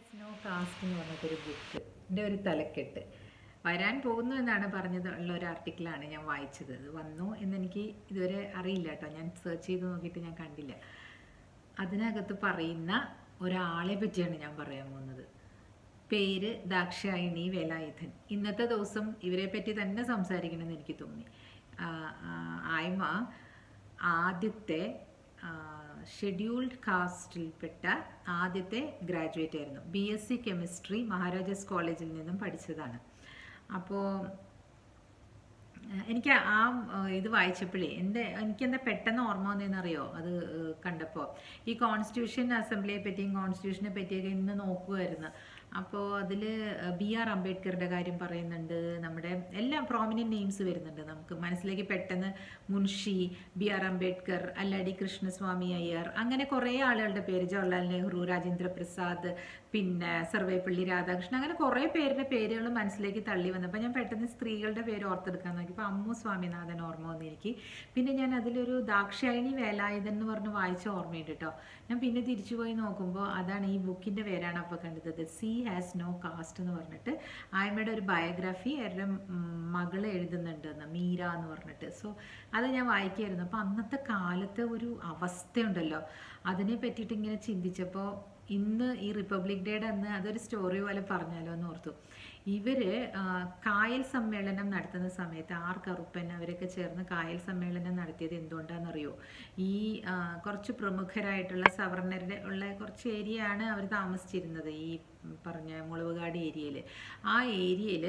has no cast എന്ന് പറഞ്ഞിട്ടൊരു book എൻ്റെ ഒരു തലക്കെട്ട് വരാൻ പോകുന്നു എന്നാണ് പറഞ്ഞത് ഉള്ള ഒരു ആർട്ടിക്കിളാണ് ഞാൻ വായിച്ചത് അത് വന്നു എന്നെനിക്ക് ഇതുവരെ അറിയില്ല കേട്ടോ ഞാൻ സെർച്ച് ചെയ്ത് നോക്കിയിട്ട് ഞാൻ കണ്ടില്ല അതിനകത്ത് പറയുന്ന ഒരാളെ പറ്റിയാണ് ഞാൻ പറയാൻ പോകുന്നത് പേര് ദാക്ഷായിണി വേലായുധൻ ഇന്നത്തെ ദിവസം ഇവരെ പറ്റി തന്നെ സംസാരിക്കണമെന്ന് എനിക്ക് തോന്നി ആ, ആ, ആയ്മ ആദ്യത്തെ ഷെഡ്യൂൾഡ് കാസ്റ്റിൽപ്പെട്ട ആദ്യത്തെ ഗ്രാജുവേറ്റ് ആയിരുന്നു B S C chemistry Maharajas കോളേജിൽ നിന്നും പഠിച്ചതാണ് അപ്പോൾ എനിക്ക് ആ ആ, ഇത് വായിച്ചപ്പോഴേ എൻ്റെ എനിക്കെന്താ പെട്ടെന്ന് ഓർമ്മ വന്നതെന്നറിയോ അത് കണ്ടപ്പോൾ ഈ കോൺസ്റ്റിറ്റ്യൂഷൻ അസംബ്ലിയെ പറ്റിയും കോൺസ്റ്റിറ്റ്യൂഷനെ പറ്റിയൊക്കെ ഇന്ന് നോക്കുമായിരുന്നു അപ്പോൾ അതിൽ ബി ആർ അംബേദ്കറുടെ കാര്യം പറയുന്നുണ്ട് നമ്മുടെ എല്ലാ പ്രോമിനൻറ്റ് നെയിംസ് വരുന്നുണ്ട് നമുക്ക് മനസ്സിലേക്ക് പെട്ടെന്ന് മുൻഷി ബി ആർ അംബേദ്കർ അല്ലാടി കൃഷ്ണസ്വാമി അയ്യർ അങ്ങനെ കുറേ ആളുകളുടെ പേര് ജവഹർലാൽ നെഹ്റു രാജേന്ദ്ര പ്രസാദ് പിന്നെ സർവേപ്പള്ളി രാധാകൃഷ്ണൻ അങ്ങനെ കുറേ പേരുടെ പേരുകൾ മനസ്സിലേക്ക് തള്ളി വന്നപ്പോൾ ഞാൻ പെട്ടെന്ന് സ്ത്രീകളുടെ പേര് ഓർത്തെടുക്കാൻ നോക്കിയപ്പോൾ അമ്മു സ്വാമിനാഥൻ ഓർമ്മ വന്നു എനിക്ക് പിന്നെ ഞാൻ അതിലൊരു ദാക്ഷായണി വേലായുധൻ എന്ന് പറഞ്ഞ് വായിച്ച ഓർമ്മയുണ്ട് കേട്ടോ ഞാൻ പിന്നെ തിരിച്ചു പോയി നോക്കുമ്പോൾ അതാണ് ഈ ബുക്കിൻ്റെ പേരാണ് അപ്പോൾ കണ്ടത് സി ഹാസ് നോ കാസ്റ്റ് എന്ന് പറഞ്ഞിട്ട് ആയ്മയുടെ ഒരു ബയോഗ്രാഫി അവരുടെ മകൾ എഴുതുന്നുണ്ട് എന്ന് മീര എന്ന് പറഞ്ഞിട്ട് സോ അത് ഞാൻ വായിക്കായിരുന്നു അപ്പോൾ അന്നത്തെ കാലത്തെ ഒരു അവസ്ഥയുണ്ടല്ലോ അതിനെ പറ്റിയിട്ട് ഇങ്ങനെ ചിന്തിച്ചപ്പോൾ ഇന്ന് ഈ റിപ്പബ്ലിക് ഡേയുടെ അന്ന് അതൊരു സ്റ്റോറി പോലെ പറഞ്ഞാലോ എന്ന് ഓർത്തു ഇവര് ആ, കായൽ സമ്മേളനം നടത്തുന്ന സമയത്ത് ആർ കറുപ്പൻ അവരൊക്കെ ചേർന്ന് കായൽ സമ്മേളനം നടത്തിയത് എന്തുകൊണ്ടാണെന്നറിയോ ഈ ആ, കുറച്ച് പ്രമുഖരായിട്ടുള്ള സവർണരുടെ ഉള്ള കുറച്ച് ഏരിയ ആണ് അവർ താമസിച്ചിരുന്നത് ഈ പറഞ്ഞ മുളവുകാട് ഏരിയയിൽ ആ ഏരിയയിൽ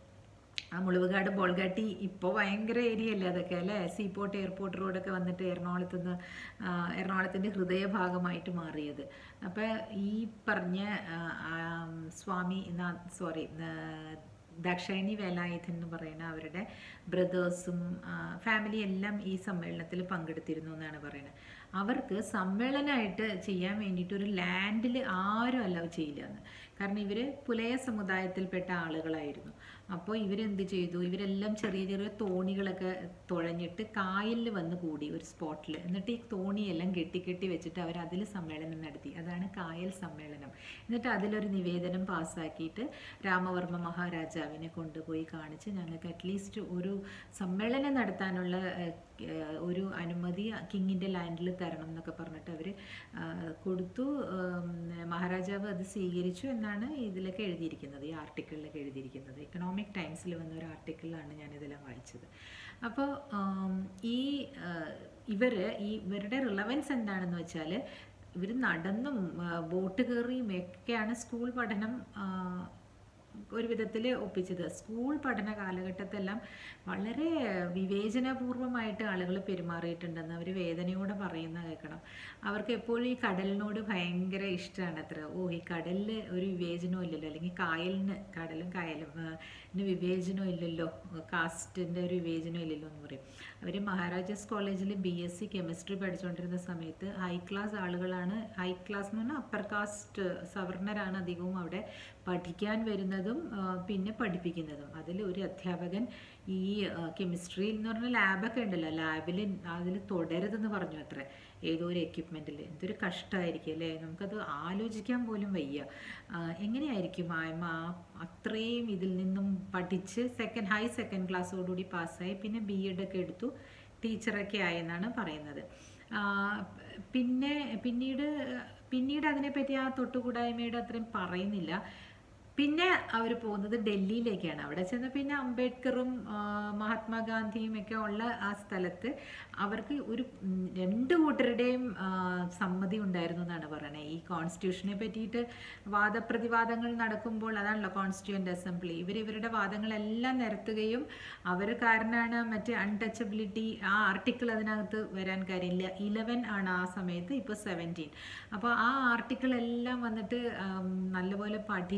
ആ മുളവുകാട് ബോൾഗാട്ടി ഇപ്പോൾ ഭയങ്കര ഏരിയ അല്ലേ അതൊക്കെ അല്ലേ സീപോർട്ട് എയർപോർട്ട് റോഡൊക്കെ വന്നിട്ട് എറണാകുളത്ത് നിന്ന് ആ, എറണാകുളത്തിൻ്റെ ഹൃദയഭാഗമായിട്ട് മാറിയത് അപ്പോൾ ഈ പറഞ്ഞ ആ, ആ, സ്വാമി സോറി ദാക്ഷായണി വേലായുധൻ എന്ന് പറയുന്ന അവരുടെ ബ്രദേഴ്സും ഫാമിലി എല്ലാം ഈ സമ്മേളനത്തിൽ പങ്കെടുത്തിരുന്നു എന്നാണ് പറയുന്നത് അവർക്ക് സമ്മേളനമായിട്ട് ചെയ്യാൻ വേണ്ടിയിട്ട് ഒരു ലാൻഡിൽ ആരും അലവ് ചെയ്യില്ല എന്ന് കാരണം ഇവർ പുലയ സമുദായത്തിൽപ്പെട്ട ആളുകളായിരുന്നു അപ്പോൾ ഇവരെന്ത് ചെയ്തു ഇവരെല്ലാം ചെറിയ ചെറിയ തോണികളൊക്കെ തുഴഞ്ഞിട്ട് കായലിൽ വന്ന് കൂടി ഒരു സ്പോട്ടിൽ എന്നിട്ട് ഈ തോണിയെല്ലാം കെട്ടി കെട്ടി വെച്ചിട്ട് അവർ അതിൽ സമ്മേളനം നടത്തി അതാണ് കായൽ സമ്മേളനം എന്നിട്ട് അതിലൊരു നിവേദനം പാസ്സാക്കിയിട്ട് രാമവർമ്മ മഹാരാജാവിനെ കൊണ്ടുപോയി കാണിച്ച് ഞങ്ങൾക്ക് അറ്റ്ലീസ്റ്റ് ഒരു സമ്മേളനം നടത്താനുള്ള ഏഹ്, ഏഹ്, ഒരു അനുമതി കിങ്ങിൻ്റെ ലാൻഡിൽ തരണം എന്നൊക്കെ പറഞ്ഞിട്ട് അവർ കൊടുത്തു ഉം, മഹാരാജാവ് അത് സ്വീകരിച്ചു എന്നാണ് ഇതിലൊക്കെ എഴുതിയിരിക്കുന്നത് ഈ ആർട്ടിക്കിളിലൊക്കെ എഴുതിയിരിക്കുന്നത് ഇക്കണോമിക് ടൈംസിൽ വന്ന ഒരു ആർട്ടിക്കിളിലാണ് ഞാനിതെല്ലാം വായിച്ചത് അപ്പോൾ ഈ ഇവർ ഈ ഇവരുടെ റിലവൻസ് എന്താണെന്ന് വെച്ചാൽ ഇവർ നടന്നും ആ, ബോട്ട് കയറിയും ഒക്കെയാണ് സ്കൂൾ പഠനം ആ, ഒരു വിധത്തിൽ ഒപ്പിച്ചത് സ്കൂൾ പഠന കാലഘട്ടത്തെല്ലാം വളരെ വിവേചനപൂർവമായിട്ട് ആളുകൾ പെരുമാറിയിട്ടുണ്ടെന്ന് അവർ വേദനയോടെ പറയുന്ന കേൾക്കണം അവർക്ക് എപ്പോഴും ഈ കടലിനോട് ഭയങ്കര ഇഷ്ടമാണ് അത്ര ഓ ഈ കടലിൽ ഒരു വിവേചനവും ഇല്ലല്ലോ അല്ലെങ്കിൽ കായലിന് കടലും കായലും ആ, ന് വിവേചനം ഇല്ലല്ലോ കാസ്റ്റിൻ്റെ ഒരു വിവേചനം ഇല്ലല്ലോ എന്ന് പറയും അവർ മഹാരാജാസ് കോളേജിൽ ബി എസ് സി കെമിസ്ട്രി പഠിച്ചുകൊണ്ടിരുന്ന സമയത്ത് ഹൈ ക്ലാസ് ആളുകളാണ് ഹൈ ക്ലാസ് എന്ന് പറഞ്ഞാൽ അപ്പർ കാസ്റ്റ് സവർണരാണ് അധികവും അവിടെ പഠിക്കാൻ വരുന്നതും ആ, പിന്നെ പഠിപ്പിക്കുന്നതും അതിൽ ഒരു അധ്യാപകൻ ഈ കെമിസ്ട്രി എന്ന് പറഞ്ഞ ലാബൊക്കെ ഉണ്ടല്ലോ ലാബിൽ അതിൽ തുടരുതെന്ന് പറഞ്ഞു അത്ര ഏതോ ഒരു എക്യുപ്മെൻറ്റിൽ എന്തൊരു കഷ്ടമായിരിക്കും അല്ലേ നമുക്കത് ആലോചിക്കാൻ പോലും വയ്യ ആ, എങ്ങനെയായിരിക്കും ആയ്മ ആ അത്രയും ഇതിൽ നിന്നും പഠിച്ച് സെക്കൻഡ് ഹൈ സെക്കൻഡ് ക്ലാസ്സോടുകൂടി പാസ്സായി പിന്നെ ബി എഡ് ഒക്കെ എടുത്തു ടീച്ചറൊക്കെ ആയെന്നാണ് പറയുന്നത് ആ, പിന്നെ പിന്നീട് പിന്നീട് അതിനെപ്പറ്റി ആ തൊട്ടുകൂടായ്മയുടെ അത്രയും പറയുന്നില്ല പിന്നെ അവർ പോകുന്നത് ഡൽഹിയിലേക്കാണ് അവിടെ ചെന്ന് പിന്നെ അംബേദ്കറും ആ, മഹാത്മാഗാന്ധിയും ഒക്കെ ഉള്ള ആ സ്ഥലത്ത് അവർക്ക് ഒരു ഉം, രണ്ട് കൂട്ടരുടെയും ആ, സമ്മതി ഉണ്ടായിരുന്നു എന്നാണ് പറയുന്നത് ഈ കോൺസ്റ്റിറ്റ്യൂഷനെ പറ്റിയിട്ട് വാദപ്രതിവാദങ്ങൾ നടക്കുമ്പോൾ അതാണല്ലോ കോൺസ്റ്റിറ്റ്യൂവൻ്റ് അസംബ്ലി ഇവർ ഇവരുടെ വാദങ്ങളെല്ലാം നിരത്തുകയും അവർ കാരനാണ് മറ്റേ അൺടച്ചബിലിറ്റി ആ ആർട്ടിക്കിൾ അതിനകത്ത് വരാൻ കാര്യമില്ല ഇലവൻ ആണ് ആ സമയത്ത് ഇപ്പോൾ സെവൻറ്റീൻ അപ്പോൾ ആ ആർട്ടിക്കിൾ എല്ലാം വന്നിട്ട് ആം, നല്ലപോലെ പഠിച്ച്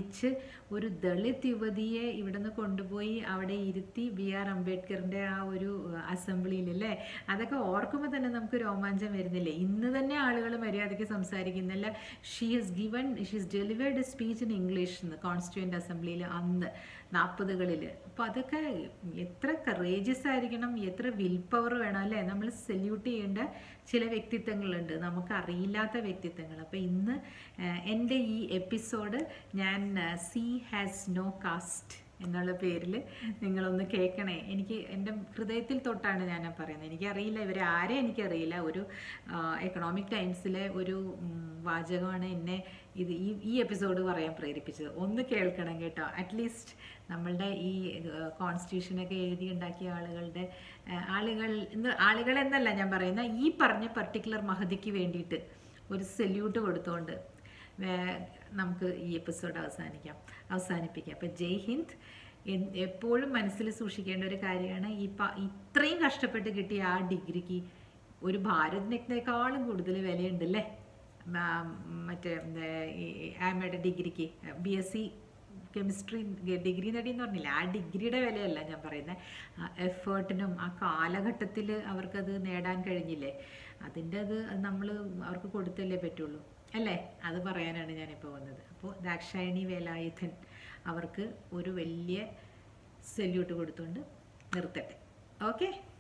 ഒരു ദളിത് യുവതിയെ ഇവിടുന്ന് കൊണ്ടുപോയി അവിടെ ഇരുത്തി ബി ആർ അംബേദ്കറിൻ്റെ ആ ഒരു അസംബ്ലിയിൽ അല്ലേ അതൊക്കെ ഓർക്കുമ്പോൾ തന്നെ നമുക്ക് രോമാഞ്ചം വരുന്നില്ലേ ഇന്ന് തന്നെ ആളുകൾ മര്യാദയ്ക്ക് സംസാരിക്കുന്നില്ല she has given she has delivered a speech in English എന്ന് കോൺസ്റ്റിറ്റ്യൂൻ്റ് അസംബ്ലിയിൽ അന്ന് നാൽപ്പതുകളിൽ അപ്പോൾ അതൊക്കെ എത്ര കറേജിയസ് ആയിരിക്കണം എത്ര വിൽ പവർ വേണം അല്ലേ നമ്മൾ സല്യൂട്ട് ചെയ്യേണ്ട ചില വ്യക്തിത്വങ്ങളുണ്ട് നമുക്ക് അറിയില്ലാത്ത വ്യക്തിത്വങ്ങൾ അപ്പോൾ ഇന്ന് ഏഹ്, എൻ്റെ ഈ എപ്പിസോഡ് ഞാൻ സി ഹാസ് നോ കാസ്റ്റ് എന്നുള്ള പേരിൽ നിങ്ങളൊന്ന് കേൾക്കണേ എനിക്ക് എൻ്റെ ഹൃദയത്തിൽ തൊട്ടാണ് ഞാൻ ആ പറയുന്നത് എനിക്കറിയില്ല ഇവരെ ആരെ എനിക്കറിയില്ല ഒരു എക്കണോമിക് ടൈംസിലെ ഒരു ഉം, വാചകമാണ് എന്നെ ഇത് ഈ ഈ എപ്പിസോഡ് പറയാൻ പ്രേരിപ്പിച്ചത് ഒന്ന് കേൾക്കണം കേട്ടോ അറ്റ്ലീസ്റ്റ് നമ്മളുടെ ഈ കോൺസ്റ്റിറ്റ്യൂഷനൊക്കെ എഴുതി ഉണ്ടാക്കിയ ആളുകളുടെ ആ, ആളുകൾ എന്ന് ആളുകൾ എന്നല്ല ഞാൻ പറയുന്ന ഈ പറഞ്ഞ പർട്ടിക്കുലർ മഹതിക്ക് വേണ്ടിയിട്ട് ഒരു സല്യൂട്ട് കൊടുത്തുകൊണ്ട് വേ- നമുക്ക് ഈ എപ്പിസോഡ് അവസാനിക്കാം അവസാനിപ്പിക്കാം അപ്പം ജയ് ഹിന്ദ് എൻ- എപ്പോഴും മനസ്സിൽ സൂക്ഷിക്കേണ്ട ഒരു കാര്യമാണ് ഈ പ ഇത്രയും കഷ്ടപ്പെട്ട് കിട്ടിയ ആ ഡിഗ്രിക്ക് ഒരു ഭാരതിനേക്കാളും കൂടുതൽ വിലയുണ്ടല്ലേ മാ- മറ്റേ എന്താ, ഈ ആമയുടെ ഡിഗ്രിക്ക് B S C chemistry degree നേടി എന്ന് പറഞ്ഞില്ല ആ ഡിഗ്രിയുടെ വിലയല്ല ഞാൻ പറയുന്നത് ആ എഫേർട്ടിനും ആ കാലഘട്ടത്തിൽ അവർക്കത് നേടാൻ കഴിഞ്ഞില്ലേ അതിൻ്റെ അത് നമ്മൾ അവർക്ക് കൊടുത്തല്ലേ പറ്റുള്ളൂ അല്ലേ അത് പറയാനാണ് ഞാനിപ്പോൾ വന്നത് അപ്പോൾ ദാക്ഷായണി വേലായുധൻ അവർക്ക് ഒരു വലിയ സല്യൂട്ട് കൊടുത്തുകൊണ്ട് നിർത്തട്ടെ ഓക്കെ